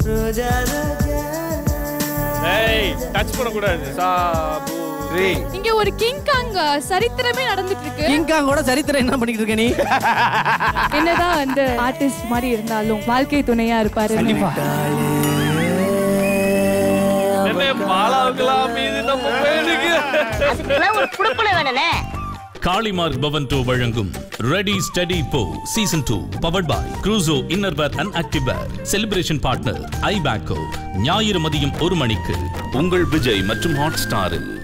ஏய் டச் பண்ணக்கூடாது சாபு இங்க ஒரு கிங் காங் சரித்திரமே நடந்துட்டு இருக்கு கிங்காங்கோட சரித்திரம் என்ன பண்ணிட்டு இருக்க நீ என்னதான் வந்து ஆர்டிஸ்ட் மாதிரி இருந்தாலும் வாழ்க்கை துணையா இருப்பாரு கண்டிப்பா என்ன பாலாவுக்கெல்லாம் மீது நம்ம பையனுக்கு ஒரு குடுப்புல வேணுனே காளிமார்க் பவன் டூ வழங்கும் ready steady Po season two powered by Crusoe innerwear and activewear celebration partner Ibaco ஞாயிறு மதியம் ஒரு மணிக்கு உங்கள் விஜய் மற்றும் ஹாட் ஸ்டாரில்